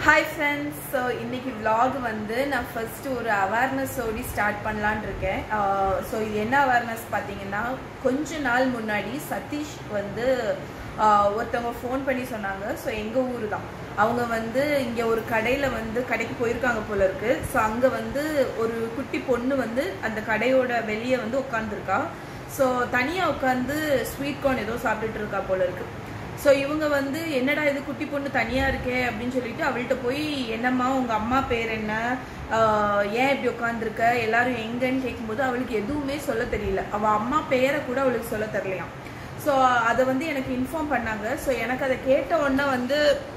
hi friends so இன்னைக்கு vlog வந்து நான் ஃபர்ஸ்ட் ஒரு அவேர்னஸ் ஓடி ஸ்டார்ட் பண்ணலான் இருக்கேன் ஸோ இது என்ன அவேர்னஸ் பார்த்தீங்கன்னா கொஞ்ச நாள் முன்னாடி சதீஷ் வந்து ஆஹ், ஒருத்தவங்க ஃபோன் பண்ணி சொன்னாங்க ஸோ எங்கள் ஊர் தான் அவங்க வந்து இங்கே ஒரு கடையில் வந்து கடைக்கு போயிருக்காங்க போல இருக்கு ஸோ அங்கே வந்து ஒரு குட்டி பொண்ணு வந்து அந்த கடையோட வெளியே வந்து உட்காந்துருக்கா ஸோ தனியாக உட்காந்து ஸ்வீட் கார்ன் ஏதோ சாப்பிட்டுட்டு இருக்கா போல இருக்கு ஸோ இவங்க வந்து என்னடா இது குட்டி பொண்ணு தனியா இருக்கே அப்படின்னு சொல்லிட்டு அவள்கிட்ட போய் என்னம்மா உங்க அம்மா பேர் என்ன ஆஹ் ஏன் இப்படி உட்காந்துருக்க எல்லாரும் எங்கன்னு கேட்கும்போது அவளுக்கு எதுவுமே சொல்ல தெரியல அவ அம்மா பேரை கூட அவளுக்கு சொல்ல தெரியலையாம் ஸோ அதை வந்து எனக்கு இன்ஃபார்ம் பண்ணாங்க ஸோ எனக்கு அதை கேட்ட உடனே வந்து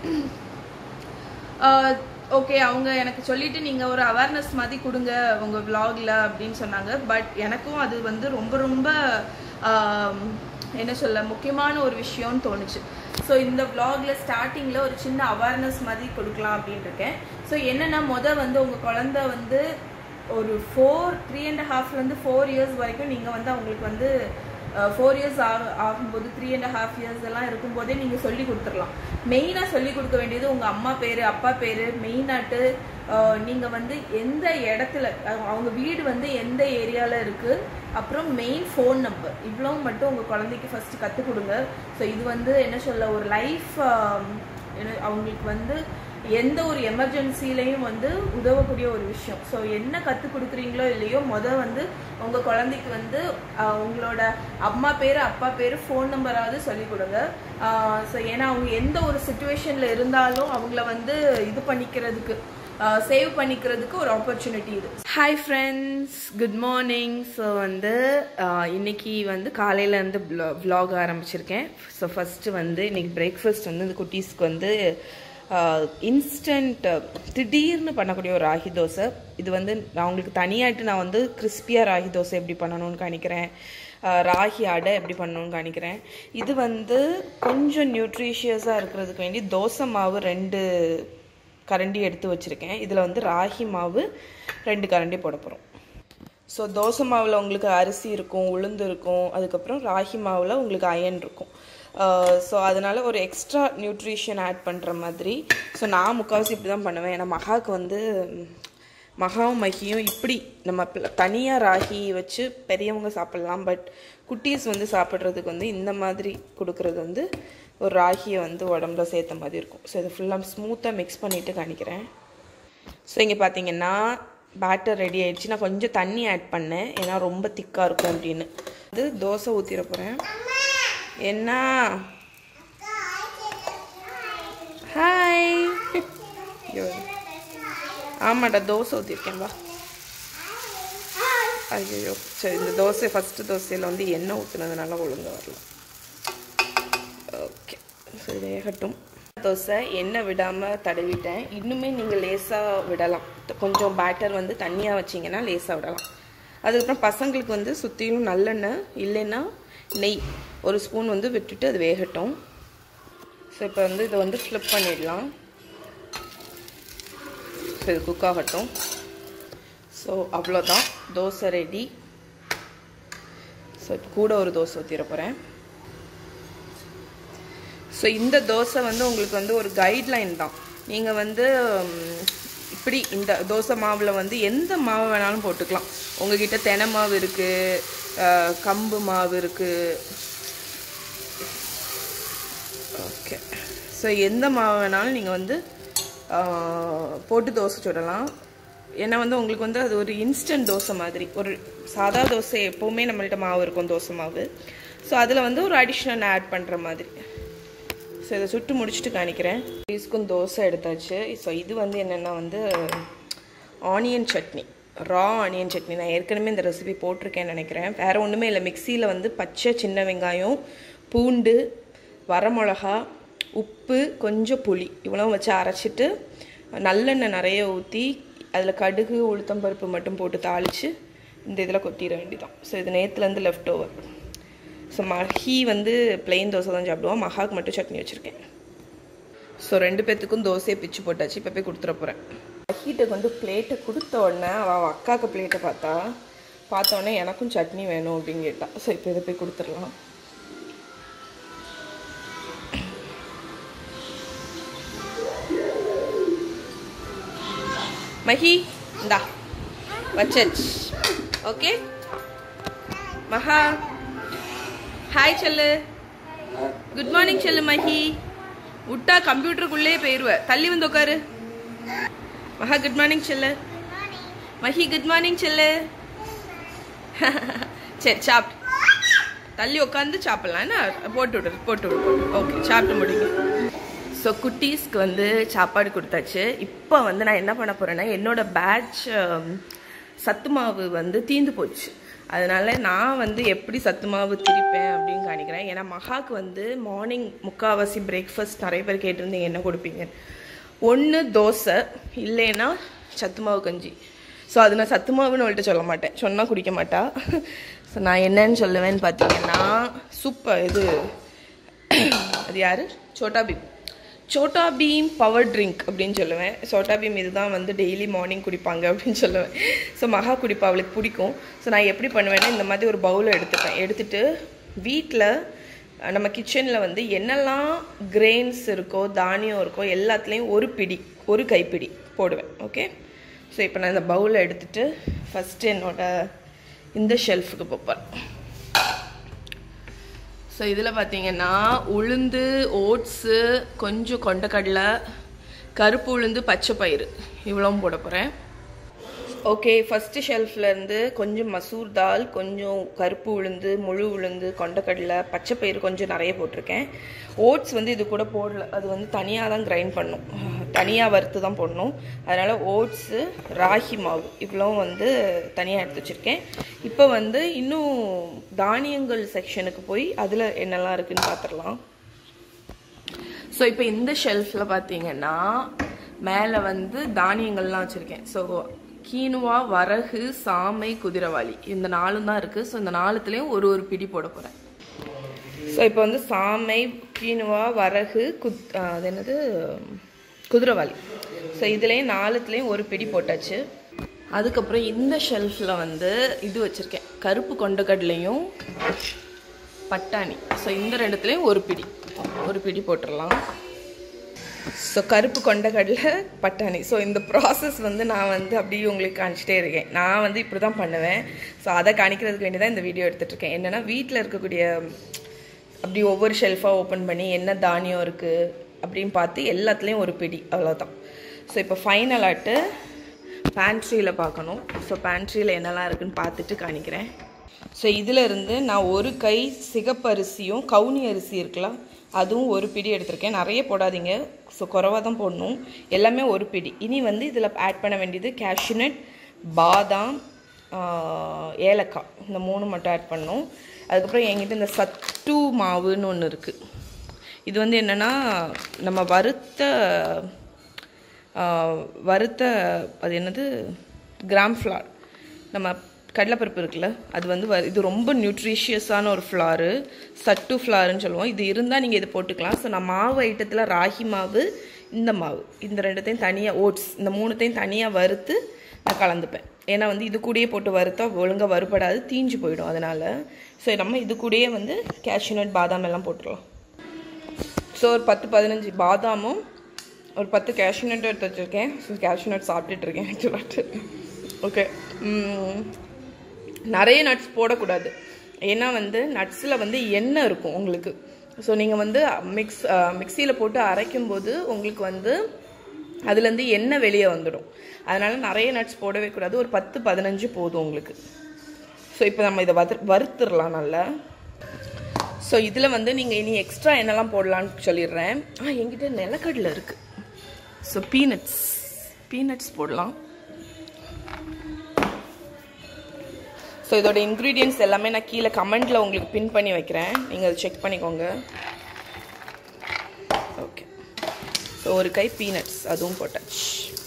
ஓகே அவங்க எனக்கு சொல்லிட்டு நீங்க ஒரு அவேர்னஸ் மாதிரி கொடுங்க உங்க vlogல அப்படின்னு சொன்னாங்க பட் எனக்கும் அது வந்து ரொம்ப ரொம்ப ஆம், என்ன சொல்ல முக்கியமான ஒரு விஷயம்னு தோணுச்சு ஸோ இந்த vlogல ஸ்டார்டிங்ல ஒரு சின்ன அவேர்னஸ் மாதிரி கொடுக்கலாம் அப்படின்னு இருக்கேன் ஸோ என்னன்னா முத வந்து உங்க குழந்தை வந்து ஒரு ஃபோர் த்ரீ அண்ட் ஹாஃப்லேருந்து ஃபோர் இயர்ஸ் வரைக்கும் நீங்கள் வந்து அவங்களுக்கு வந்து ஃபோர் இயர்ஸ் ஆக ஆகும்போது த்ரீ அண்ட் ஹாஃப் இயர்ஸ் எல்லாம் இருக்கும்போதே நீங்கள் சொல்லி கொடுத்துடலாம் மெயினாக சொல்லி கொடுக்க வேண்டியது உங்கள் அம்மா பேர் அப்பா பேர் மெயினாட்டு நீங்கள் வந்து எந்த இடத்துல அவங்க- அவங்க வீடு வந்து எந்த ஏரியாவில் இருக்குது அப்புறம் மெயின் ஃபோன் நம்பர் இவ்வளோ மட்டும் உங்கள் குழந்தைக்கு ஃபர்ஸ்ட் கற்றுக் கொடுங்க ஸோ இது வந்து என்ன சொல்ல ஒரு லைஃப் அவங்களுக்கு வந்து எந்த ஒரு எமர்ஜென்சிலையும் வந்து உதவக்கூடிய ஒரு விஷயம் ஸோ என்ன கற்றுக் கொடுக்குறீங்களோ இல்லையோ முத வந்து உங்கள் குழந்தைக்கு வந்து ஆஹ், உங்களோட அம்மா பேர் அப்பா பேர் ஃபோன் நம்பராவது சொல்லிக் கொடுங்க ஸோ ஏன்னா அவங்க எந்த ஒரு சுச்சுவேஷனில் இருந்தாலும் அவங்கள வந்து இது பண்ணிக்கிறதுக்கு சேவ் பண்ணிக்கிறதுக்கு ஒரு ஆப்பர்ச்சுனிட்டி இது hi friends good morning so வந்து ஆஹ், இன்னைக்கு வந்து காலையிலேருந்து vlog ஆரம்பிச்சிருக்கேன் ஸோ ஃபஸ்ட்டு வந்து இன்னைக்கு பிரேக்ஃபாஸ்ட் வந்து இந்த குட்டீஸ்க்கு வந்து இன்ஸ்டன்ட் திடீர்னு பண்ணக்கூடிய ஒரு ராகி தோசை இது வந்து நான் உங்களுக்கு தனியாയിട്ട് நான் வந்து கிறிஸ்பியாக ராகி தோசை எப்படி பண்ணணும்னு காணிக்கிறேன் ஆஹ் ராகி அடை எப்படி பண்ணணும்னு காணிக்கிறேன் இது வந்து கொஞ்சம் நியூட்ரிஷியஸாக இருக்கிறதுக்கு வேண்டி தோசை மாவு ரெண்டு கரண்டி எடுத்து வச்சுருக்கேன் இதில் வந்து ராகி மாவு ரெண்டு கரண்டி போட போகிறோம் ஸோ தோசை மாவில் உங்களுக்கு அரிசி இருக்கும் உளுந்து இருக்கும் அதுக்கப்புறம் ராகி மாவில் உங்களுக்கு அயன் இருக்கும் ஸோ அதனால ஒரு எக்ஸ்ட்ரா நியூட்ரிஷன் ஆட் பண்ணுற மாதிரி ஸோ நான் முக்கால்வாசி இப்படி தான் பண்ணுவேன் ஏன்னா மகாவுக்கு வந்து ம், மகாவும் மகியும் இப்படி நம்ம தனியாக ராகி வச்சு பெரியவங்க சாப்பிட்லாம் பட் குட்டீஸ் வந்து சாப்பிட்றதுக்கு வந்து இந்த மாதிரி கொடுக்கறது வந்து ஒரு ராகியை வந்து உடம்புல சேர்த்த மாதிரி இருக்கும் ஸோ இதை ஃபுல்லாக ஸ்மூத்தாக மிக்ஸ் பண்ணிவிட்டு காணிக்கிறேன் ஸோ இங்கே பார்த்தீங்கன்னா பேட்டர் ரெடி ஆயிடுச்சு நான் கொஞ்சம் தண்ணி ஆட் பண்ணேன் ஏன்னா ரொம்ப திக்காக இருக்கும் அப்படின்னு அது தோசை ஊற்றிட போகிறேன் என்ன ஹாய் ஆமாடா தோசை ஊற்றிருக்கேன் வா ஐயோ சரி இந்த தோசை ஃபஸ்ட்டு தோசையில் வந்து எண்ணெய் ஊற்றுனதுனால ஒழுங்காக வரல ஓகே சரி வேகட்டும் தோசை எண்ணெய் விடாமல் தடவிட்டேன் இன்னுமே நீங்கள் லேசாக விடலாம் கொஞ்சம் பேட்டர் வந்து தண்ணியாக வச்சிங்கன்னா லேசாக விடலாம் அதுக்கப்புறம் பசங்களுக்கு வந்து சுற்றிலும் நல்லெண்ணெய் இல்லைன்னா நெய் ஒரு ஸ்பூன் வந்து விட்டுட்டு அது வேகட்டும் ஸோ இப்போ வந்து இதை வந்து ஃப்ளிப் பண்ணிடலாம் ஸோ இது குக் ஆகட்டும் ஸோ அவ்வளோதான் தோசை ரெடி ஸோ கூட ஒரு தோசை ஊற்றிட போகிறேன் ஸோ இந்த தோசை வந்து உங்களுக்கு வந்து ஒரு கைட்லைன் தான் நீங்கள் வந்து ம், இப்படி இந்த தோசை மாவில் வந்து எந்த மாவு வேணாலும் போட்டுக்கலாம் உங்ககிட்ட தெனை மாவு இருக்குது கம்பு மாவு இருக்குது ஓகே ஸோ எந்த மாவு வேணாலும் நீங்கள் வந்து ஆ, போட்டு தோசை சுடலாம் ஏன்னா வந்து உங்களுக்கு வந்து அது ஒரு இன்ஸ்டன்ட் தோசை மாதிரி ஒரு சாதா தோசை எப்போவுமே நம்மள்ட்ட மாவு இருக்கும் தோசை மாவு ஸோ அதில் வந்து ஒரு அடிஷ்னல் ஆட் பண்ணுற மாதிரி ஸோ இதை சுட்டு முடிச்சுட்டு காணிக்கிறேன் பீஸ்க்கும் தோசை எடுத்தாச்சு ஸோ இது வந்து என்னென்னா வந்து onion chutney raw onion chutney நான் ஏற்கனவே இந்த ரெசிபி போட்டிருக்கேன்னு நினைக்கிறேன் வேறு ஒன்றுமே இல்லை மிக்சியில் வந்து பச்சை சின்ன வெங்காயம் பூண்டு வரமிளகா உப்பு கொஞ்சம் புளி இவ்வளோ வச்சு அரைச்சிட்டு நல்லெண்ணெய் நிறைய ஊற்றி அதில் கடுகு உளுத்தம்பருப்பு மட்டும் போட்டு தாளித்து இந்த இதில் கொட்டிட வேண்டியதான் ஸோ இது நேற்றுலேருந்து லெஃப்ட் ஓவர் ஸோ மஹி வந்து பிளெயின் தோசை தான் சாப்பிடுவோம் மகாவுக்கு மட்டும் சட்னி வச்சுருக்கேன் ஸோ ரெண்டு பேர்த்துக்கும் தோசையை பிச்சு போட்டாச்சு இப்போ போய் கொடுத்துட போகிறேன் மஹிட்ட கொண்டு பிளேட்டை கொடுத்த உடனே அவள் அவள் அக்காவுக்கு பிளேட்டை பார்த்தா பார்த்த உடனே எனக்கும் சட்னி வேணும் அப்படின்னு கேட்டா ஸோ இப்போ இதை போய் கொடுத்துடலாம் மஹி இந்தா வச்சாச்சு ஓகே மகா ஹாய் செல்லு குட் மார்னிங் செல்லு மஹி விட்டா கம்ப்யூட்டருக்குள்ளே போயிடுவ தள்ளி வந்து உட்காரு மகா குட் மார்னிங் செல்லு மஹி குட் மார்னிங் செல்லு சரி சாப்பிட்டு தள்ளி உட்காந்து சாப்பிடலாம் என்ன போட்டு விடு போட்டு விடு ஓகே சாப்பிட்டு முடிங்க ஸோ குட்டீஸ்க்கு வந்து சாப்பாடு கொடுத்தாச்சு இப்போ வந்து நான் என்ன பண்ண போறேன்னா என்னோட பேட்ச் சத்து மாவு வந்து தீந்து போச்சு அதனால நான் வந்து எப்படி சத்து மாவு திரிப்பேன் அப்படின்னு காணிக்கிறேன் ஏன்னா மகாக்கு வந்து மார்னிங் முக்காவாசி பிரேக்ஃபாஸ்ட் நிறைய பேர் கேட்டிருந்தீங்க என்ன கொடுப்பீங்க ஒன்று தோசை இல்லைன்னா சத்து மாவு கஞ்சி ஸோ அது நான் சத்து மாவுன்னு அவள்கிட்ட சொல்ல மாட்டேன் சொன்னால் குடிக்க மாட்டா ஸோ நான் என்னன்னு சொல்லுவேன்னு பார்த்தீங்கன்னா சூப்பர் இது அது யாரு சோட்டா பீம் சோட்டா பீம் பவர் ட்ரிங்க் அப்படின்னு சொல்லுவேன் சோட்டா பீம் இதுதான் வந்து டெய்லி மார்னிங் குடிப்பாங்க அப்படின்னு சொல்லுவேன் ஸோ மகா குடிப்பா அவளுக்கு பிடிக்கும் ஸோ நான் எப்படி பண்ணுவேன்னா இந்த மாதிரி ஒரு பவுலை எடுத்துப்பேன் எடுத்துட்டு வீட்டில் நம்ம கிச்சனில் வந்து என்னெல்லாம் கிரெயின்ஸ் இருக்கோ தானியம் இருக்கோ எல்லாத்துலேயும் ஒரு பிடி ஒரு கைப்பிடி போடுவேன் ஓகே ஸோ இப்போ நான் இந்த பவுலை எடுத்துட்டு ஃபஸ்ட்டு என்னோட இந்த ஷெல்ஃபுக்கு போப்பேன் ஸோ இதில் பார்த்தீங்கன்னா உளுந்து ஓட்ஸு கொஞ்சம் கொண்டக்கடலை கருப்பு உளுந்து பச்சை பயிறு இவ்வளவும் போட போகிறேன் ஓகே ஃபஸ்ட்டு ஷெல்ஃப்லேருந்து கொஞ்சம் மசூர் தால் கொஞ்சம் கருப்பு உளுந்து முழு உளுந்து கொண்டக்கடலை பச்சை பயிறு கொஞ்சம் நிறைய போட்டிருக்கேன் ஓட்ஸ் வந்து இது கூட போடல அது வந்து தனியாக தான் கிரைண்ட் பண்ணும் தனியாக வறுத்து தான் போடணும் அதனால் ஓட்ஸு ராகி மாவு இவ்வளவும் வந்து தனியாக எடுத்து வச்சுருக்கேன் இப்போ வந்து இன்னும் தானியங்கள் செக்ஷனுக்கு போய் அதில் என்னெல்லாம் இருக்குன்னு பார்த்துடலாம் ஸோ இப்போ இந்த ஷெல்ஃபில் பார்த்தீங்கன்னா மேலே வந்து தானியங்கள்லாம் வச்சுருக்கேன் ஸோ கீனுவா வரகு சாமை குதிரவாளி இந்த நாலும் தான் இருக்குது ஸோ இந்த நாலுத்துலேயும் ஒரு ஒரு பிடி போட போகிறேன் ஸோ இப்போ வந்து சாமை கீனுவா வரகு குத் அது என்னது குதிரவாளி ஸோ இதுலேயும் நாலுத்துலேயும் ஒரு பிடி போட்டாச்சு அதுக்கப்புறம் இந்த ஷெல்ஃபில் வந்து இது வச்சுருக்கேன் கருப்பு கொண்டக்கடலையும் பட்டாணி ஸோ இந்த ரெண்டுத்துலேயும் ஒரு பிடி ஒரு பிடி போட்டுடலாம் ஸோ கருப்பு கொண்டக்கடலை பட்டாணி ஸோ இந்த ப்ராசஸ் வந்து நான் வந்து அப்படியே உங்களுக்கு காணிச்சிட்டே இருக்கேன் நான் வந்து இப்படி தான் பண்ணுவேன் ஸோ அதை காணிக்கிறதுக்கு வேண்டி தான் இந்த வீடியோ எடுத்துகிட்டு இருக்கேன் என்னென்னா வீட்டில் இருக்கக்கூடிய அப்படி ஒவ்வொரு ஷெல்ஃபாக ஓப்பன் பண்ணி என்ன தானியம் இருக்குது அப்படின்னு பார்த்து எல்லாத்துலேயும் ஒரு பிடி அவ்வளோதான் ஸோ இப்போ ஃபைனலாட்டு பேண்ட்ரியில் பார்க்கணும் ஸோ பேண்ட்ரியில் என்னெல்லாம் இருக்குன்னு பார்த்துட்டு காணிக்கிறேன் ஸோ இதில் இருந்து நான் ஒரு கை சிகப்பு அரிசியும் கவுனி அரிசி இருக்கலாம் அதுவும் ஒரு பிடி எடுத்திருக்கேன் நிறைய போடாதீங்க ஸோ குறவாக தான் போடணும் எல்லாமே ஒரு பிடி இனி வந்து இதில் ஆட் பண்ண வேண்டியது கேஷ்யூநட் பாதாம் ஆஹ், ஏலக்காய் இந்த மூணு மட்டும் ஆட் பண்ணணும் அதுக்கப்புறம் என்கிட்ட இந்த சத்து மாவுன்னு ஒன்று இருக்குது இது வந்து என்னென்னா நம்ம வறுத்த ஆஹ், வறுத்த அது என்னது கிராம் ஃப்ளார் நம்ம கடலைப்பருப்பு இருக்குல்ல அது வந்து வ- இது ரொம்ப நியூட்ரிஷியஸான ஒரு ஃப்ளாரு சட்டு ஃப்ளாருன்னு சொல்லுவோம் இது இருந்தால் நீங்கள் இது போட்டுக்கலாம் ஸோ நான் மாவு ஐட்டத்தில் ராகி மாவு இந்த மாவு இந்த ரெண்டுத்தையும் தனியாக ஓட்ஸ் இந்த மூணுத்தையும் தனியாக வறுத்து நான் கலந்துப்பேன் ஏன்னா வந்து இது கூடயே போட்டு வறுத்தா ஒழுங்காக வறுபடாது தீஞ்சு போயிடும் அதனால் ஸோ நம்ம இது கூடயே வந்து கேஷ்யூநட் பாதாம் எல்லாம் போட்டுடலாம் ஸோ ஒரு பத்து பதினஞ்சு பாதாமும் ஒரு பத்து கேஷ்யூநட் எடுத்து வச்சுருக்கேன் ஸோ கேஷ்யூநட் சாப்பிட்டுட்டு இருக்கேன் ஆக்சுவலாக ஓகே நிறைய நட்ஸ் போடக்கூடாது ஏன்னா வந்து நட்ஸில் வந்து எண்ணெய் இருக்கும் உங்களுக்கு ஸோ நீங்கள் வந்து மிக்ஸ் மிக்சியில் போட்டு அரைக்கும்போது உங்களுக்கு வந்து அதுலேருந்து எண்ணெய் வெளியே வந்துடும் அதனால நிறைய நட்ஸ் போடவே கூடாது ஒரு பத்து பதினஞ்சு போதும் உங்களுக்கு ஸோ இப்போ நம்ம இதை வறு வறுத்துடலாம் நல்லா ஸோ இதில் வந்து நீங்கள் இனி எக்ஸ்ட்ரா என்னெல்லாம் போடலான்னு சொல்லிடுறேன் ஆ என்கிட்ட நிலக்கடலை இருக்குது ஸோ பீனட்ஸ் பீனட்ஸ் போடலாம் ஸோ இதோட இன்க்ரீடியன்ஸ் எல்லாமே நான் கீழே கமெண்ட்டில் உங்களுக்கு பின் பண்ணி வைக்கிறேன் நீங்கள் அதை செக் பண்ணிக்கோங்க ஓகே ஸோ ஒரு கை பீனட்ஸ் அதுவும் போட்டாச்சு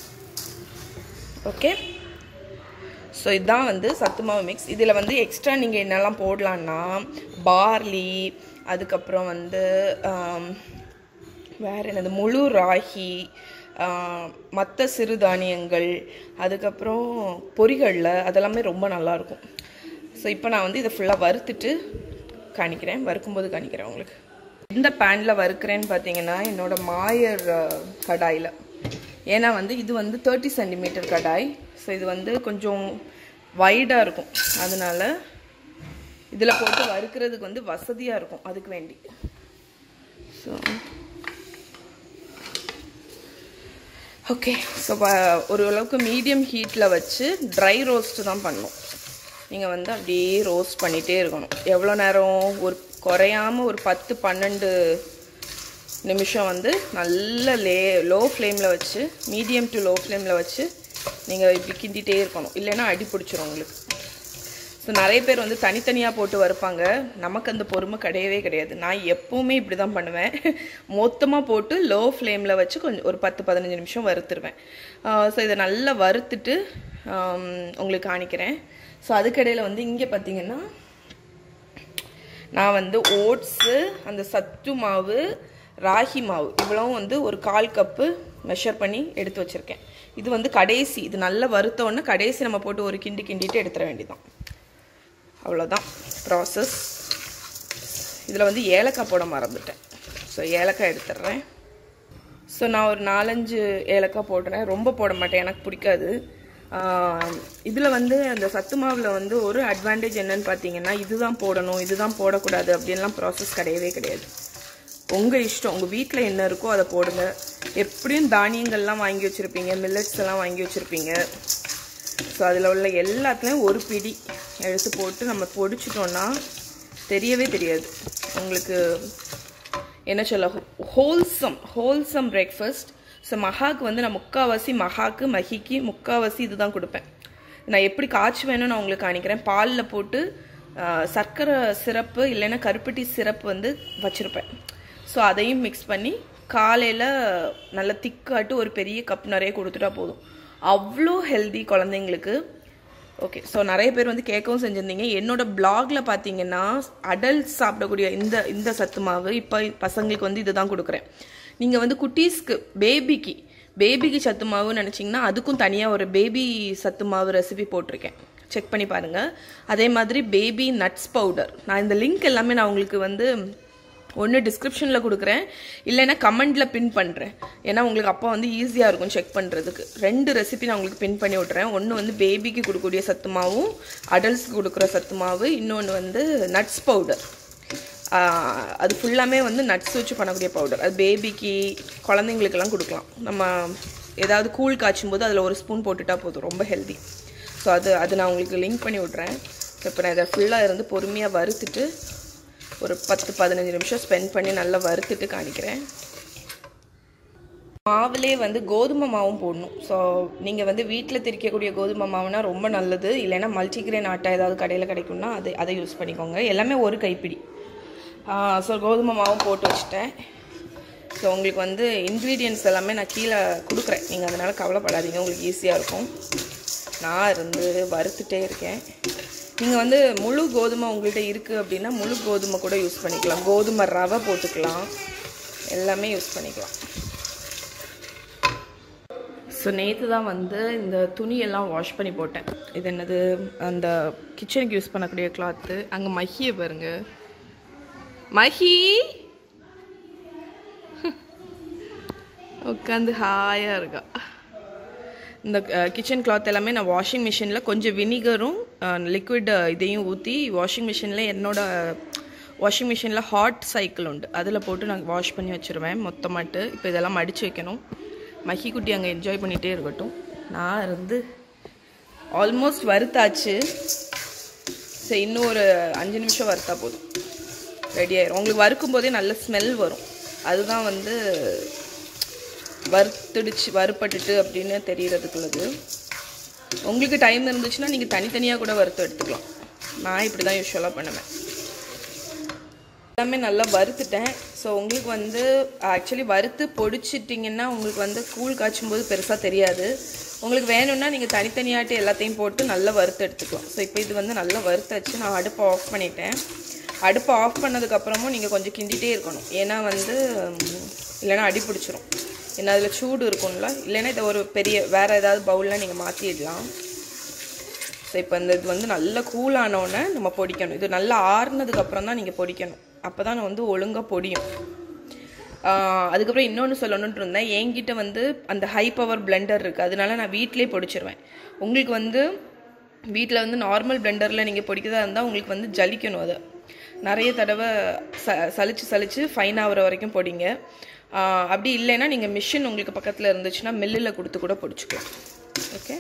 ஓகே ஸோ இதுதான் வந்து சத்து மாவு மிக்ஸ் இதில் வந்து எக்ஸ்ட்ரா நீங்கள் என்னெல்லாம் போடலான்னா பார்லி அதுக்கப்புறம் வந்து ஆம், வேற என்னது முழு ராகி மற்ற சிறுதானியங்கள் அதுக்கப்புறம் பொரிகளில் அதெல்லாமே ரொம்ப நல்லாயிருக்கும் ஸோ இப்போ நான் வந்து இதை ஃபுல்லாக வறுத்துட்டு காணிக்கிறேன் வறுக்கும்போது காணிக்கிறேன் உங்களுக்கு இந்த பேனில் வறுக்கிறேன்னு பார்த்தீங்கன்னா என்னோட மாயர் கடாயில் ஏன்னா வந்து இது வந்து தேர்ட்டி சென்டிமீட்டர் கடாய் ஸோ இது வந்து கொஞ்சம் வைடாக இருக்கும் அதனால இதில் போட்டு வறுக்கிறதுக்கு வந்து வசதியாக இருக்கும் அதுக்கு வேண்டி ஸோ ஓகே ஸோ ஓரளவுக்கு மீடியம் ஹீட்டில் வச்சு ட்ரை ரோஸ்ட் தான் பண்ணணும் நீங்கள் வந்து அப்படியே ரோஸ்ட் பண்ணிகிட்டே இருக்கணும் எவ்வளோ நேரம் ஒரு குறையாமல் ஒரு பத்து பன்னெண்டு நிமிஷம் வந்து நல்ல லே லோ ஃப்ளேமில் வச்சு மீடியம் டு லோ ஃப்ளேமில் வச்சு நீங்கள் இப்படி கிண்டிகிட்டே இருக்கணும் இல்லைன்னா அடி பிடிச்சிரும் உங்களுக்கு ஸோ நிறைய பேர் வந்து தனித்தனியாக போட்டு வறுப்பாங்க நமக்கு அந்த பொறுமை கிடையவே கிடையாது நான் எப்போவுமே இப்படி தான் பண்ணுவேன் மொத்தமாக போட்டு லோ ஃப்ளேமில் வச்சு கொஞ்சம் ஒரு பத்து பதினஞ்சு நிமிஷம் வறுத்துருவேன் ஸோ இதை நல்லா வறுத்துட்டு உங்களுக்கு காணிக்கிறேன் ஸோ அதுக்கிடையில் வந்து இங்கே பார்த்தீங்கன்னா நான் வந்து ஓட்ஸு அந்த சத்து மாவு ராகி மாவு இவ்வளவும் வந்து ஒரு கால் கப்பு மெஷர் பண்ணி எடுத்து வச்சுருக்கேன் இது வந்து கடைசி இது நல்லா வறுத்தோடனே கடைசி நம்ம போட்டு ஒரு கிண்டி கிண்டிட்டு எடுத்துட வேண்டியதான் அவ்வளோதான் ப்ராசஸ் இதில் வந்து ஏலக்காய் போட மறந்துட்டேன் ஸோ ஏலக்காய் எடுத்துடுறேன் ஸோ நான் ஒரு நாலஞ்சு ஏலக்காய் போடுறேன் ரொம்ப போட மாட்டேன் எனக்கு பிடிக்காது இதில் வந்து அந்த சத்து மாவில் வந்து ஒரு அட்வான்டேஜ் என்னன்னு பார்த்தீங்கன்னா இதுதான் போடணும் இதுதான் போடக்கூடாது அப்படின்லாம் ப்ராசஸ் கிடையவே கிடையாது உங்கள் இஷ்டம் உங்கள் வீட்டில் என்ன இருக்கோ அதை போடுங்க எப்படியும் தானியங்கள்லாம் வாங்கி வச்சுருப்பீங்க மில்லட்ஸ் எல்லாம் வாங்கி வச்சுருப்பீங்க ஸோ அதில் உள்ள எல்லாத்துலேயும் ஒரு பிடி எடுத்து போட்டு நம்ம பொடிச்சிட்டோன்னா தெரியவே தெரியாது உங்களுக்கு என்ன சொல்ல ஹோல்சம் ஹோல்சம் பிரேக்ஃபாஸ்ட் ஸோ மகாக்கு வந்து நான் முக்கால்வாசி மகாக்கு மகிக்கு முக்கால்வாசி இதுதான் கொடுப்பேன் நான் எப்படி காய்ச்சுவேன்னு நான் உங்களுக்கு காணிக்கிறேன் பாலில் போட்டு சர்க்கரை சிரப்பு இல்லைன்னா கருப்பட்டி சிரப்பு வந்து வச்சுருப்பேன் ஸோ அதையும் மிக்ஸ் பண்ணி காலையில் நல்லா திக்காட்டு ஒரு பெரிய கப் நிறைய கொடுத்துட்டா போதும் அவ்வளோ ஹெல்தி குழந்தைங்களுக்கு ஓகே ஸோ நிறைய பேர் வந்து கேட்கவும் செஞ்சுருந்தீங்க என்னோட பிளாக்ல பார்த்தீங்கன்னா அடல்ட்ஸ் சாப்பிடக்கூடிய இந்த இந்த சத்து மாவு இப்போ பசங்களுக்கு வந்து இதுதான் கொடுக்குறேன் நீங்கள் வந்து குட்டீஸ்க்கு பேபிக்கு பேபிக்கு சத்து மாவுன்னு நினச்சிங்கன்னா அதுக்கும் தனியாக ஒரு பேபி சத்து மாவு ரெசிபி போட்டிருக்கேன் செக் பண்ணி பாருங்கள் அதே மாதிரி பேபி நட்ஸ் பவுடர் நான் இந்த லிங்க் எல்லாமே நான் உங்களுக்கு வந்து ஒன்று டிஸ்கிரிப்ஷனில் கொடுக்குறேன் இல்லைன்னா கமெண்டில் பின் பண்ணுறேன் ஏன்னா உங்களுக்கு அப்போ வந்து ஈஸியாக இருக்கும் செக் பண்ணுறதுக்கு ரெண்டு ரெசிபி நான் உங்களுக்கு பின் பண்ணி விட்றேன் ஒன்று வந்து பேபிக்கு கொடுக்கக்கூடிய சத்து மாவும் அடல்ட்ஸ்க்கு கொடுக்குற சத்து மாவு இன்னொன்று வந்து நட்ஸ் பவுடர் அது ஃபுல்லாமே வந்து நட்ஸ் வச்சு பண்ணக்கூடிய பவுடர் அது பேபிக்கு குழந்தைங்களுக்கெல்லாம் கொடுக்கலாம் நம்ம ஏதாவது கூழ் காய்ச்சும் போது அதில் ஒரு ஸ்பூன் போட்டுட்டா போதும் ரொம்ப ஹெல்தி ஸோ அது அது நான் உங்களுக்கு லிங்க் பண்ணி விட்றேன் இப்போ நான் இதை ஃபுல்லாக இருந்து பொறுமையாக வறுத்துட்டு ஒரு பத்து பதினஞ்சு நிமிஷம் ஸ்பெண்ட் பண்ணி நல்லா வறுத்துட்டு காணிக்கிறேன் மாவுலே வந்து கோதுமை மாவும் போடணும் ஸோ நீங்கள் வந்து வீட்டில் திரிக்கக்கூடிய கோதுமை மாவுனா ரொம்ப நல்லது இல்லைன்னா மல்டிகிரெயின் ஆட்டா ஏதாவது கடையில் கிடைக்கும்னா அதை அதை யூஸ் பண்ணிக்கோங்க எல்லாமே ஒரு கைப்பிடி ஸோ கோதுமை மாவும் போட்டு வச்சுட்டேன் ஸோ உங்களுக்கு வந்து இன்க்ரீடியன்ட்ஸ் எல்லாமே நான் கீழே கொடுக்குறேன் நீங்கள் அதனால் கவலைப்படாதீங்க உங்களுக்கு ஈஸியாக இருக்கும் நான் இருந்து வறுத்துட்டே இருக்கேன் நீங்கள் வந்து முழு கோதுமை உங்கள்கிட்ட இருக்குது அப்படின்னா முழு கோதுமை கூட யூஸ் பண்ணிக்கலாம் கோதுமை ரவை போட்டுக்கலாம் எல்லாமே யூஸ் பண்ணிக்கலாம் ஸோ நேற்று தான் வந்து இந்த துணியெல்லாம் வாஷ் பண்ணி போட்டேன் இது என்னது அந்த கிச்சனுக்கு யூஸ் பண்ணக்கூடிய கிளாத்து அங்கே மஹியை பாருங்க மஹி உட்காந்து ஹாயாக இருக்கா இந்த கிச்சன் கிளாத் எல்லாமே நான் வாஷிங் மிஷினில் கொஞ்சம் வினிகரும் லிக்விட் இதையும் ஊற்றி வாஷிங் மிஷினில் என்னோட வாஷிங் மிஷினில் ஹாட் சைக்கிள் உண்டு அதில் போட்டு நான் வாஷ் பண்ணி வச்சுருவேன் மொத்தமாட்டு இப்போ இதெல்லாம் மடித்து வைக்கணும் மஹி குட்டி அங்கே என்ஜாய் பண்ணிகிட்டே இருக்கட்டும் நான் இருந்து ஆல்மோஸ்ட் வறுத்தாச்சு சரி இன்னும் ஒரு அஞ்சு நிமிஷம் வறுத்தா போதும் ரெடி ஆயிரும் உங்களுக்கு வறுக்கும் போதே நல்ல ஸ்மெல் வரும் அதுதான் வந்து வறுத்துடுச்சு வறுப்பட்டுட்டு அப்படின்னு தெரியறதுக்குள்ளது உங்களுக்கு டைம் இருந்துச்சுன்னா நீங்கள் தனித்தனியாக கூட வறுத்து எடுத்துக்கலாம் நான் இப்படி தான் யூஸ்வலாக பண்ணுவேன் எல்லாமே நல்லா வறுத்துட்டேன் ஸோ உங்களுக்கு வந்து ஆக்சுவலி வறுத்து பொடிச்சிட்டிங்கன்னா உங்களுக்கு வந்து கூழ் காய்ச்சும் போது பெருசாக தெரியாது உங்களுக்கு வேணும்னா நீங்கள் தனித்தனியாட்டு எல்லாத்தையும் போட்டு நல்லா வறுத்து எடுத்துக்கலாம் ஸோ இப்போ இது வந்து நல்லா வறுத்தாச்சு நான் அடுப்பை ஆஃப் பண்ணிட்டேன் அடுப்பை ஆஃப் பண்ணதுக்கப்புறமும் நீங்கள் கொஞ்சம் கிண்டிகிட்டே இருக்கணும் ஏன்னா வந்து இல்லைன்னா அடி பிடிச்சிரும் ஏன்னா அதில் சூடு இருக்கும்ல இல்லைன்னா இதை ஒரு பெரிய வேறு ஏதாவது பவுலில் நீங்கள் மாற்றிடலாம் ஸோ இப்போ இந்த இது வந்து நல்லா கூலானோடனே நம்ம பொடிக்கணும் இது நல்லா ஆறுனதுக்கப்புறம் தான் நீங்கள் பொடிக்கணும் அப்போ தான் வந்து ஒழுங்காக பொடியும் ஆஹ் அதுக்கப்புறம் இன்னொன்று சொல்லணுன்ட்டு இருந்தேன் என்கிட்ட வந்து அந்த ஹை பவர் பிளெண்டர் இருக்குது அதனால நான் வீட்டிலே பொடிச்சிருவேன் உங்களுக்கு வந்து வீட்டில் வந்து நார்மல் பிளெண்டரில் நீங்கள் பொடிக்கிறதா இருந்தால் உங்களுக்கு வந்து ஜலிக்கணும் அதை நிறைய தடவை ச சலிச்சு சலிச்சு ஃபைன் ஆகிற வரைக்கும் பொடிங்க ஆஹ் அப்படி இல்லைன்னா நீங்கள் மிஷின் உங்களுக்கு பக்கத்தில் இருந்துச்சுன்னா மில்லில் கொடுத்து கூட பொடிச்சுக்கலாம் ஓகே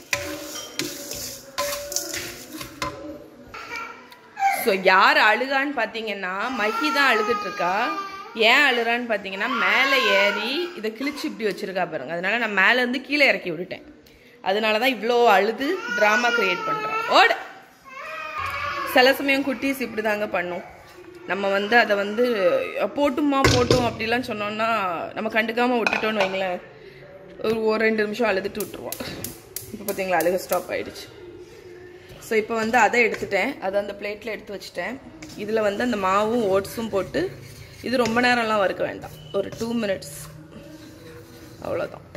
ஸோ யார் அழுகான்னு பார்த்தீங்கன்னா மஹி தான் அழுதுட்டு இருக்கா ஏன் அழுறான்னு பார்த்தீங்கன்னா மேலே ஏறி இதை கிழிச்சு இப்படி வச்சிருக்கா பாருங்க அதனால நான் மேலேருந்து கீழே இறக்கி விட்டுட்டேன் அதனால தான் இவ்வளோ அழுது ட்ராமா கிரியேட் பண்ணுறான் ஓட சில சமயம் குட்டீஸ் இப்படி தாங்க பண்ணும் நம்ம வந்து அதை வந்து போட்டுமா போட்டும் அப்படிலாம் சொன்னோம்னா நம்ம கண்டுக்காமல் விட்டுட்டோன்னு வைங்களேன் ஒரு ஒரு ரெண்டு நிமிஷம் அழுதுட்டு விட்டுருவோம் இப்போ பார்த்தீங்களா அழுக ஸ்டாப் ஆயிடுச்சு ஸோ இப்போ வந்து அதை எடுத்துட்டேன் அதை அந்த பிளேட்டில் எடுத்து வச்சுட்டேன் இதில் வந்து அந்த மாவும் ஓட்ஸும் போட்டு இது ரொம்ப நேரம்லாம் வறுக்க வேண்டாம் ஒரு டூ மினிட்ஸ் அவ்வளோதான்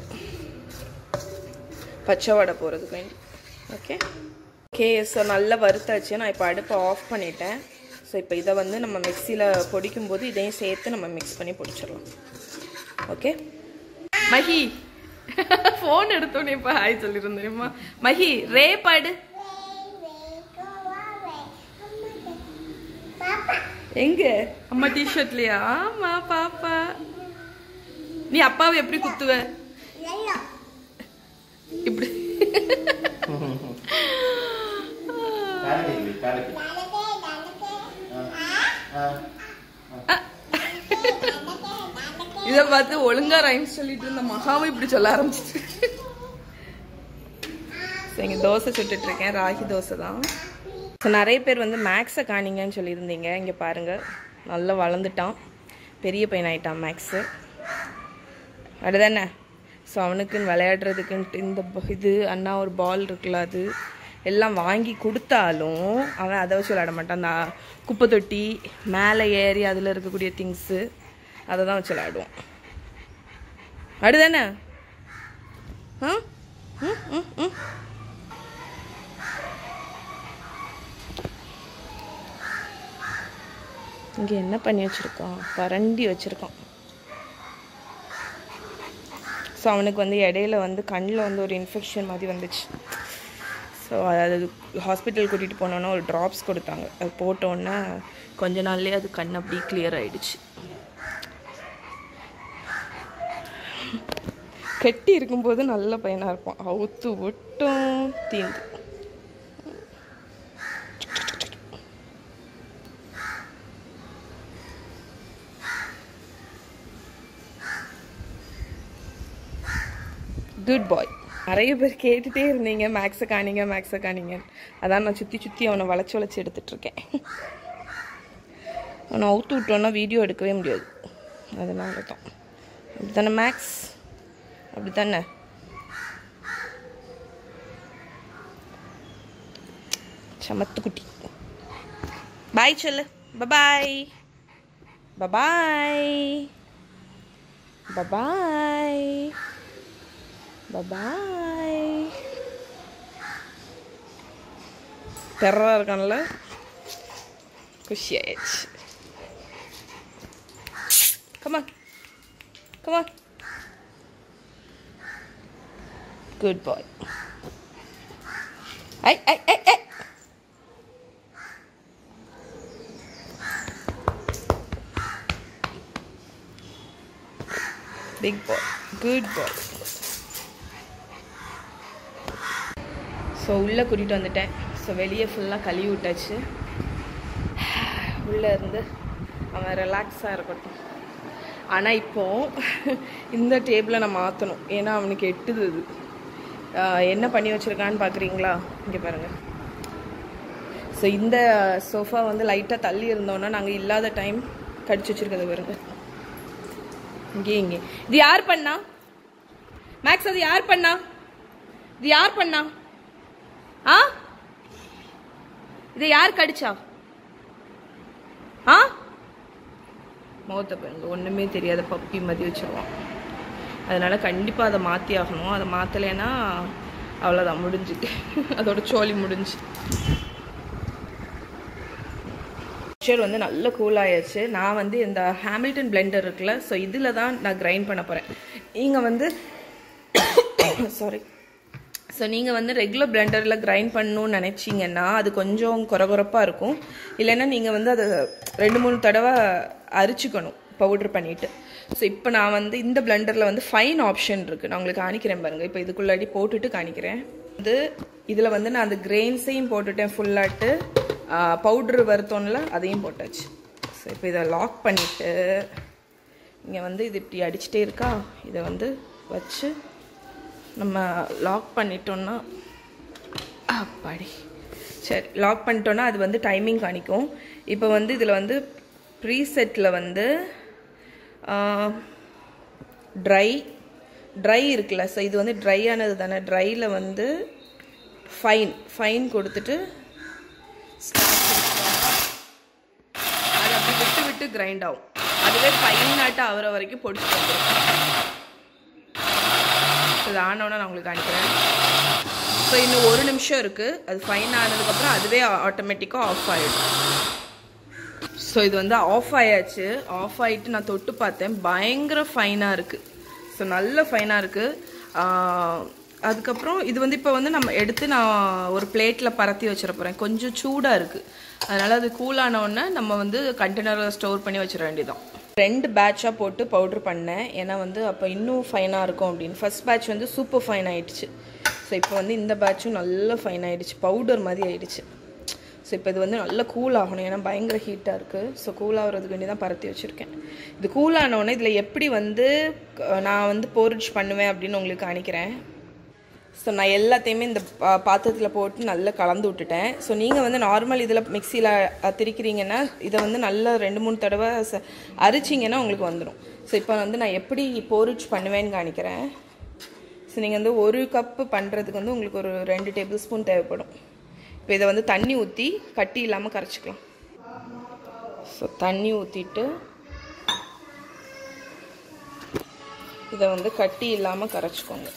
பச்சை வடை போகிறதுக்கு வேண்டி ஓகே ஓகே ஸோ நல்லா வறுத்தாச்சு நான் இப்போ அடுப்பை ஆஃப் பண்ணிட்டேன் ஸோ இப்போ இதை வந்து நம்ம மிக்சியில் பொடிக்கும் போது இதையும் சேர்த்து நம்ம மிக்ஸ் பண்ணி பொடிச்சிடலாம் ஓகே மஹி ஃபோன் எடுத்தோன்னே இப்போ ஹாய் சொல்லியிருந்தேன் தெரியுமா மஹி ரே பாடு எங்க அம்மா டிஷர்ட்லயா ஆமா பாப்பா நீ அப்பாவை எப்படி குத்துவ இப்படி இத பார்த்து ஒழுங்கா ரைம்ஸ் சொல்லிட்டு இருந்த மகாவும் இப்படி சொல்ல ஆரம்பிச்சிட்டு இங்க தோசை சுட்டுட்டு இருக்கேன் ராகி தோசை தான் ஸோ நிறைய பேர் வந்து மேக்ஸை காணிங்கன்னு சொல்லியிருந்தீங்க இங்கே பாருங்க நல்லா வளர்ந்துட்டான் பெரிய பையன் ஆயிட்டான் மேக்ஸு அதுதானே ஸோ அவனுக்குன்னு விளையாடுறதுக்குன்ட்டு இந்த ப- இது அண்ணா ஒரு பால் இருக்குல்ல அது எல்லாம் வாங்கி கொடுத்தாலும் அவன் அதை வச்சு விளையாட மாட்டான் அந்த குப்பை தொட்டி மேலே ஏறி அதில் இருக்கக்கூடிய திங்ஸு அதை தான் வச்சு விளையாடுவான் அடுதானே ஆ ம் ம் ம் இங்கே என்ன பண்ணி வச்சுருக்கான் கரண்டி வச்சுருக்கான் ஸோ அவனுக்கு வந்து இடையில வந்து கண்ணில் வந்து ஒரு இன்ஃபெக்ஷன் மாதிரி வந்துச்சு ஸோ அது ஹாஸ்பிட்டல் கூட்டிகிட்டு போனோன்னா ஒரு ட்ராப்ஸ் கொடுத்தாங்க அது போட்டோன்னே கொஞ்ச நாள்லேயே அது கண் அப்படி கிளியர் ஆயிடுச்சு கெட்டி இருக்கும்போது நல்ல பையனாக இருப்பான் அவுத்து விட்டும் தீந்து குட் பாய் நிறைய பேர் கேட்டுட்டே இருந்தீங்க மேக்ஸை காணிங்க மேக்ஸை காணிங்க அதான் நான் சுற்றி சுற்றி அவனை வளைச்சி வளைச்சி எடுத்துட்டு இருக்கேன் அவனை அவுத்து விட்டோன்னா வீடியோ எடுக்கவே முடியாது அதனால தான் அப்படி தானே மேக்ஸ் அப்படி தானே சமத்து குட்டி பாய் சொல்லு பபாய் பபாய் பபாய் பபாய் டெரராக இருக்கான்ல குஷி ஆயிடுச்சு கமா கமா குட் பாய் ஐ ஐ ஐ ஐ big boy good boy so உள்ளே கூட்டிகிட்டு வந்துட்டேன் ஸோ வெளியே ஃபுல்லாக கழுவி விட்டாச்சு உள்ளே இருந்து அவன் ரிலாக்ஸாக இருக்கட்டும் ஆனால் இப்போது இந்த டேபிளை நான் மாற்றணும் ஏன்னா அவனுக்கு எட்டுது இது ஆஹ் என்ன பண்ணி வச்சுருக்கான்னு பார்க்குறீங்களா இங்கே பாருங்கள் ஸோ இந்த சோஃபா வந்து லைட்டாக தள்ளி இருந்தோன்னா நாங்கள் இல்லாத டைம் கடிச்சு வச்சுருக்கிறது பாருங்க இங்கே இங்கே இது யார் பண்ணா மேக்ஸ் அது யார் பண்ணா இது யார் பண்ணா ஆ இதை யார் கடிச்சா ஆ முகத்தை பாருங்க ஒன்றுமே தெரியாத பப்பி மாதிரி வச்சிருவான் அதனால கண்டிப்பாக அதை மாற்றி ஆகணும் அதை மாற்றலைன்னா அவ்வளோதான் முடிஞ்சு அதோட சோலி முடிஞ்சு மிக்சர் வந்து நல்ல கூல் ஆயாச்சு நான் வந்து இந்த ஹாமில்டன் பிளெண்டர் இருக்குல்ல ஸோ இதில் தான் நான் கிரைண்ட் பண்ண போகிறேன் நீங்கள் வந்து சாரி ஸோ நீங்கள் வந்து ரெகுலர் பிளெண்டரில் கிரைண்ட் பண்ணணும்னு நினச்சிங்கன்னா அது கொஞ்சம் குறகுறப்பாக இருக்கும் இல்லைன்னா நீங்கள் வந்து அதை ரெண்டு மூணு தடவை அரிச்சுக்கணும் பவுட்ரு பண்ணிவிட்டு ஸோ இப்போ நான் வந்து இந்த பிளெண்டரில் வந்து ஃபைன் ஆப்ஷன் இருக்குது நான் உங்களுக்கு காணிக்கிறேன் பாருங்கள் இப்போ இதுக்குள்ளாடி போட்டுட்டு காணிக்கிறேன் வந்து இதில் வந்து நான் அந்த கிரெயின்ஸையும் போட்டுட்டேன் ஃபுல்லாட்டு பவுட்ரு வருத்தோம்ல அதையும் போட்டாச்சு ஸோ இப்போ இதை லாக் பண்ணிவிட்டு இங்கே வந்து இது இப்படி அடிச்சிட்டே இருக்கா இதை வந்து வச்சு நம்ம லாக் பண்ணிட்டோம்னா அப்பாடி சரி லாக் பண்ணிட்டோன்னா அது வந்து டைமிங் காணிக்கும் இப்போ வந்து இதில் வந்து ப்ரீசெட்டில் வந்து ட்ரை ட்ரை இருக்குல்ல ஸோ இது வந்து ட்ரை ஆனது தானே ட்ரையில் வந்து ஃபைன் ஃபைன் கொடுத்துட்டு அது அப்படி விட்டு விட்டு கிரைண்ட் ஆகும் அதுவே ஃபைன் ஆட்ட ஆகிற வரைக்கும் பொடிச்சு வந்துடும் இது ஆனோன்னா நான் உங்களுக்கு காணிக்கிறேன் ஸோ இன்னும் ஒரு நிமிஷம் இருக்குது அது ஃபைன் ஆனதுக்கப்புறம் அதுவே ஆட்டோமேட்டிக்காக ஆஃப் ஆகிடும் ஸோ இது வந்து ஆஃப் ஆயாச்சு ஆஃப் ஆகிட்டு நான் தொட்டு பார்த்தேன் பயங்கர ஃபைனாக இருக்குது ஸோ நல்ல ஃபைனாக இருக்குது அதுக்கப்புறம் இது வந்து இப்போ வந்து நம்ம எடுத்து நான் ஒரு பிளேட்டில் பரத்தி வச்சிட போகிறேன் கொஞ்சம் சூடாக இருக்குது அதனால் அது கூலான உடனே நம்ம வந்து கண்டெய்னரில் ஸ்டோர் பண்ணி வச்சிட வேண்டியதான் ரெண்டு பேட்சாக போட்டு பவுட்ரு பண்ணேன் ஏன்னா வந்து அப்போ இன்னும் ஃபைனாக இருக்கும் அப்படின்னு ஃபர்ஸ்ட் பேட்ச் வந்து சூப்பர் ஃபைன் ஆயிடுச்சு ஸோ இப்போ வந்து இந்த பேட்சும் நல்ல ஃபைன் ஆயிடுச்சு பவுடர் மாதிரி ஆயிடுச்சு ஸோ இப்போ இது வந்து நல்லா கூல் ஆகணும் ஏன்னா பயங்கர ஹீட்டாக இருக்குது ஸோ கூல் ஆகிறதுக்கு வேண்டி தான் பரத்தி வச்சுருக்கேன் இது கூல் ஆனோடனே இதில் எப்படி வந்து நான் வந்து போரிட்ஜ் பண்ணுவேன் அப்படின்னு உங்களுக்கு காணிக்கிறேன் ஸோ நான் எல்லாத்தையுமே இந்த பாத்திரத்தில் போட்டு நல்லா கலந்து விட்டுட்டேன் ஸோ நீங்கள் வந்து நார்மல் இதில் மிக்சியில் திரிக்கிறீங்கன்னா இதை வந்து நல்லா ரெண்டு மூணு தடவை ச அரிச்சிங்கன்னா உங்களுக்கு வந்துடும் ஸோ இப்போ வந்து நான் எப்படி போரிட்ஜ் பண்ணுவேன்னு காணிக்கிறேன் ஸோ நீங்கள் வந்து ஒரு கப்பு பண்ணுறதுக்கு வந்து உங்களுக்கு ஒரு ரெண்டு டேபிள் ஸ்பூன் தேவைப்படும் இப்போ இதை வந்து தண்ணி ஊற்றி கட்டி இல்லாமல் கரைச்சிக்கலாம் ஸோ தண்ணி ஊற்றிட்டு இதை வந்து கட்டி இல்லாமல் கரைச்சிக்கோங்க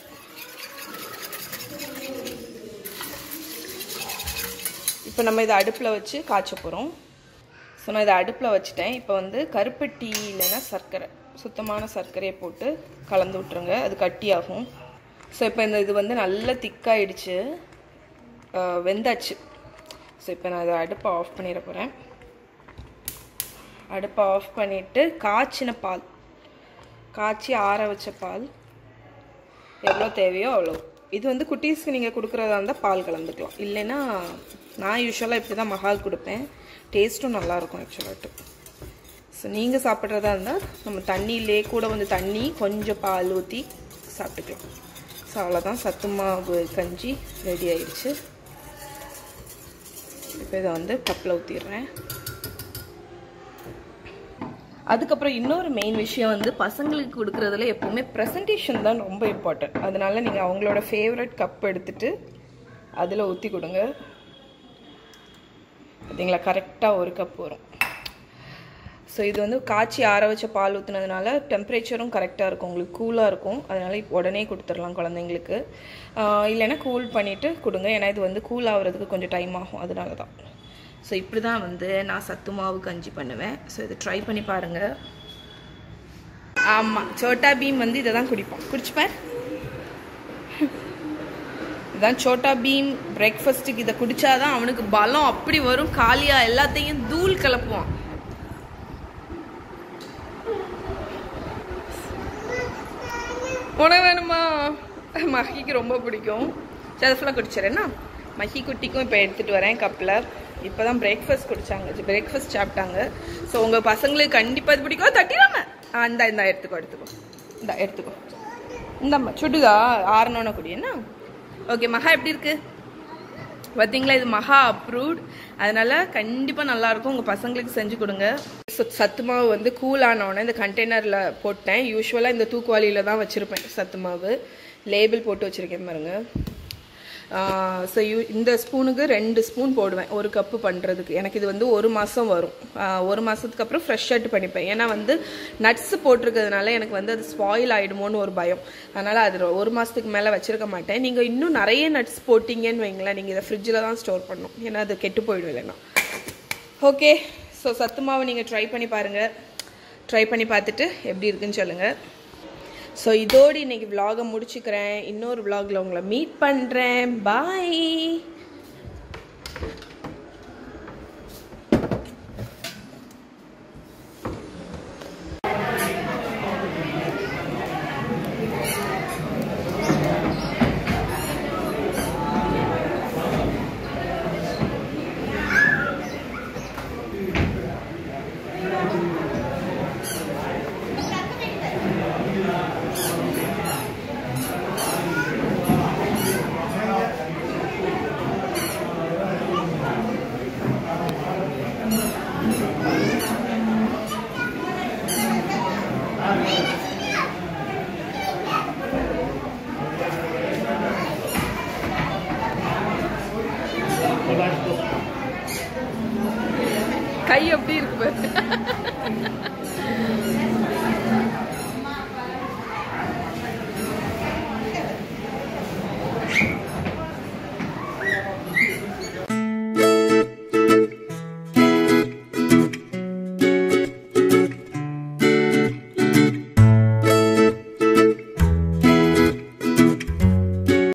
இப்போ நம்ம இதை அடுப்பில் வச்சு காய்ச்ச போகிறோம் ஸோ நான் இதை அடுப்பில் வச்சுட்டேன் இப்போ வந்து கருப்பட்டி இல்லைன்னா சர்க்கரை சுத்தமான சர்க்கரையை போட்டு கலந்து விட்ருங்க அது கட்டியாகும் ஸோ இப்போ இந்த இது வந்து நல்லா திக்காயிடுச்சு வெந்தாச்சு ஸோ இப்போ நான் இதை அடுப்பை ஆஃப் பண்ணிட போகிறேன் அடுப்பை ஆஃப் பண்ணிவிட்டு காய்ச்சின பால் காய்ச்சி ஆற வச்ச பால் எவ்வளோ தேவையோ அவ்வளோ இது வந்து குட்டீஸ்க்கு நீங்கள் கொடுக்குறதா இருந்தால் பால் கலந்துக்கலாம் இல்லைன்னா நான் யூஸ்வலாக இப்படி தான் மகால் கொடுப்பேன் டேஸ்ட்டும் நல்லாயிருக்கும் ஆக்சுவலாட்டு ஸோ நீங்கள் சாப்பிட்றதா இருந்தால் நம்ம தண்ணியிலே கூட வந்து தண்ணி கொஞ்சம் பால் ஊற்றி சாப்பிட்டுக்கலாம் ஸோ அவ்வளோதான் சத்து மாவு கஞ்சி ரெடி ஆயிடுச்சு இப்போ இதை வந்து கப்பில் ஊற்றிடுறேன் அதுக்கப்புறம் இன்னொரு மெயின் விஷயம் வந்து பசங்களுக்கு கொடுக்குறதுல எப்போவுமே ப்ரெசன்டேஷன் தான் ரொம்ப இம்பார்ட்டன்ட் அதனால நீங்கள் அவங்களோட ஃபேவரட் கப் எடுத்துட்டு அதில் ஊற்றி கொடுங்க பார்த்தீங்களா கரெக்டாக ஒரு கப் வரும் ஸோ இது வந்து காய்ச்சி ஆற வச்ச பால் ஊற்றுனதுனால டெம்பரேச்சரும் கரெக்டாக இருக்கும் உங்களுக்கு கூலாக இருக்கும் அதனால் இப்போ உடனே கொடுத்துடலாம் குழந்தைங்களுக்கு இல்லைன்னா கூல் பண்ணிவிட்டு கொடுங்க ஏன்னா இது வந்து கூல் ஆகிறதுக்கு கொஞ்சம் டைம் ஆகும் அதனால தான் ஸோ இப்படி தான் வந்து நான் சத்து மாவு கஞ்சி பண்ணுவேன் ஸோ இதை ட்ரை பண்ணி பாருங்கள் ஆமாம் சோட்டா பீம் வந்து இதை தான் குடிப்பான் குடிச்சுப்பார் இதான் சோட்டா பீம் பிரேக்ஃபாஸ்ட்டுக்கு இதை குடிச்சாதான் அவனுக்கு பலம் அப்படி வரும் காலியாக எல்லாத்தையும் தூள் கலப்புவான் உணவு வேணுமா மஹிக்கு ரொம்ப பிடிக்கும் சரி அதை ஃபுல்லாக குடிச்சிடறேன்னா மஹி குட்டிக்கும் இப்போ எடுத்துகிட்டு வரேன் கப்பில் இப்போ தான் பிரேக்ஃபாஸ்ட் குடித்தாங்க பிரேக்ஃபாஸ்ட் சாப்பிட்டாங்க ஸோ உங்கள் பசங்களுக்கு கண்டிப்பாக இது பிடிக்கும் தட்டிடாம ஆ இந்தா இந்தா எடுத்துக்கோ எடுத்துக்கோ இந்தா எடுத்துக்கோ இந்தாம்மா சுடுதா ஆறணுன்னு குடி என்ன ஓகே மகா எப்படி இருக்கு பார்த்தீங்களா இது மகா அப்ரூவ்ட் அதனால கண்டிப்பாக நல்லாயிருக்கும் உங்கள் பசங்களுக்கு செஞ்சு கொடுங்க சத்து மாவு வந்து கூல் ஆனோடனே இந்த கண்டெய்னரில் போட்டேன் யூஸ்வலாக இந்த தூக்குவாளியில் தான் வச்சுருப்பேன் சத்து மாவு லேபிள் போட்டு வச்சுருக்கேன் பாருங்க ஸோ யூ இந்த ஸ்பூனுக்கு ரெண்டு ஸ்பூன் போடுவேன் ஒரு கப்பு பண்ணுறதுக்கு எனக்கு இது வந்து ஒரு மாதம் வரும் ஒரு மாதத்துக்கு அப்புறம் ஃப்ரெஷ்ஷாட்டு பண்ணிப்பேன் ஏன்னா வந்து நட்ஸ் போட்டிருக்கிறதுனால எனக்கு வந்து அது ஸ்பாயில் ஆகிடுமோன்னு ஒரு பயம் அதனால் அது ஒரு மாதத்துக்கு மேலே வச்சுருக்க மாட்டேன் நீங்கள் இன்னும் நிறைய நட்ஸ் போட்டிங்கன்னு வைங்களேன் நீங்கள் இதை ஃப்ரிட்ஜில் தான் ஸ்டோர் பண்ணணும் ஏன்னா அது கெட்டு போயிடும் இல்லைன்னா ஓகே ஸோ சத்து மாவு நீங்கள் ட்ரை பண்ணி பாருங்கள் ட்ரை பண்ணி பார்த்துட்டு எப்படி இருக்குன்னு சொல்லுங்கள் ஸோ இதோடு இன்னைக்கு vlog-அ முடிச்சுக்கிறேன் இன்னொரு vlog-ல உங்களை மீட் பண்ணுறேன் பாய்